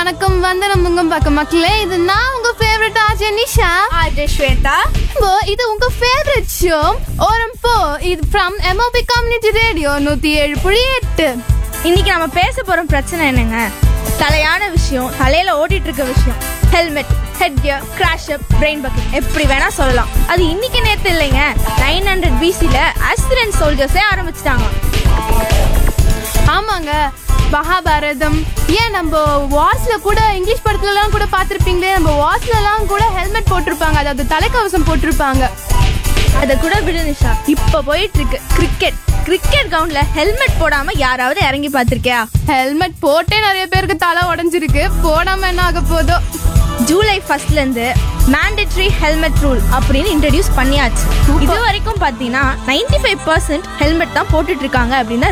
வணக்கம் வந்தனம் உங்கம் பக்க மக்களே இது நான் உங்க favourite RJ Nisha RJ Shweta போ இது உங்க ஃபேவரட் ஷோ ஓரம் போ இது ஃப்ரம் எம்ஓபி கம்யூனிட்டி ரேடியோ நூத்தி ஏழு புள்ளி எட்டு இன்னைக்கு நம்ம பேச போற பிரச்சனை என்னங்க தலையான விஷயம் தலையில ஓடிட்டு இருக்க விஷயம் helmet head gear crash up brain bucket எப்படி வேணா சொல்லலாம் அது இன்னைக்கு நேத்து இல்லைங்க நைன் ஹண்ட்ரட் பிசில ஆஸ்பிரன் சோல்ஜர்ஸே ஆரம்பிச்சிட்டாங்க ஆமாங்க மகாபாரதம் ஏன் நம்ம வார்ஸ்ல கூட இங்கிலீஷ் படத்துல எல்லாம் கூட பார்த்திருப்பீங்களே நம்ம வார்ஸ்ல எல்லாம் கூட ஹெல்மெட் போட்டிருப்பாங்க அதாவது தலைக்கவசம் போட்டிருப்பாங்க அதை கூட விடு நிஷா இப்ப போயிட்டு இருக்கு கிரிக்கெட் கிரிக்கெட் கிரவுண்ட்ல ஹெல்மெட் போடாம யாராவது இறங்கி பார்த்திருக்கியா ஹெல்மெட் போட்டே நிறைய பேருக்கு தலை உடைஞ்சிருக்கு போடாம என்ன ஆக போதோ ஜூலை ஃபர்ஸ்ட்ல இருந்து மேண்டேட்டரி ஹெல்மெட் ரூல் அப்படின்னு இன்ட்ரடியூஸ் பண்ணியாச்சு இது வரைக்கும் பாத்தீங்கன்னா 95% ஃபைவ் பர்சன்ட் ஹெல்மெட் தான் போட்டுட்டு இருக்காங்க அப்படின்னு